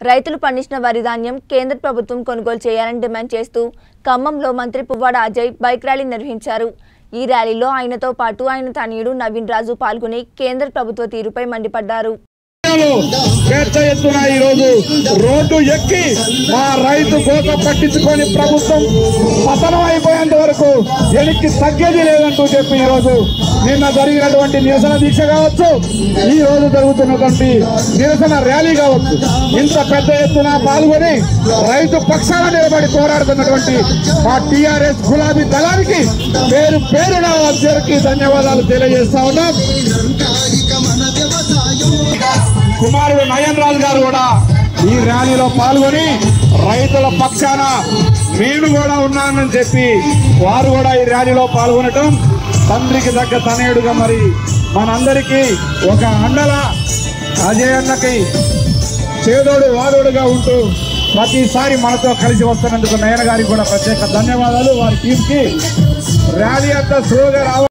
రైతులు పండించిన వరి ధాన్యం కేంద్ర ప్రభుత్వం కొనుగోలు చేయాలని డిమాండ్ చేస్తూ ఖమ్మంలో మంత్రి పువ్వాడ అజయ్ బైక్ ర్యాలీ నిర్వహించారు ఈ ర్యాలీలో ఆయనతో పాటు ఆయన తనయుడు నవీన్ రాజు పాల్గొని కేంద్ర ప్రభుత్వ తీరుపై మండిపడ్డారు పెద్ద ఎత్తున ఈ రోజు రోడ్డు ఎక్కి మా రైతు కోత పట్టించుకొని ప్రభుత్వం పతనం అయిపోయేంత వరకు వెనక్కి తగ్గేది లేదంటూ చెప్పి ఈ రోజు నిన్న జరిగినటువంటి నిరసన దీక్ష కావచ్చు ఈ రోజు జరుగుతున్నటువంటి నిరసన ర్యాలీ కావచ్చు ఇంత పెద్ద ఎత్తున పాల్గొని రైతు పక్షాన నిలబడి పోరాడుతున్నటువంటి మా టిఆర్ఎస్ గులాబీ దళానికి పేరు పేరున అందరికీ ధన్యవాదాలు తెలియజేస్తా ఉన్నాం కుమారుడు నయన్ రాజు గారు కూడా ఈ ర్యాలీలో పాల్గొని రైతుల పక్షాన మేము కూడా ఉన్నానని చెప్పి వారు కూడా ఈ ర్యాలీలో పాల్గొనటం తండ్రికి తగ్గ తనయుడుగా మరి మనందరికీ ఒక అండల అజయ్ అన్నకి చేదోడు వాదోడుగా ఉంటూ ప్రతిసారి మనతో కలిసి వస్తున్నందుకు నయన గారికి కూడా ప్రత్యేక ధన్యవాదాలు వారి టీంకి ర్యాలీ అంతా స్లోగా రావాలి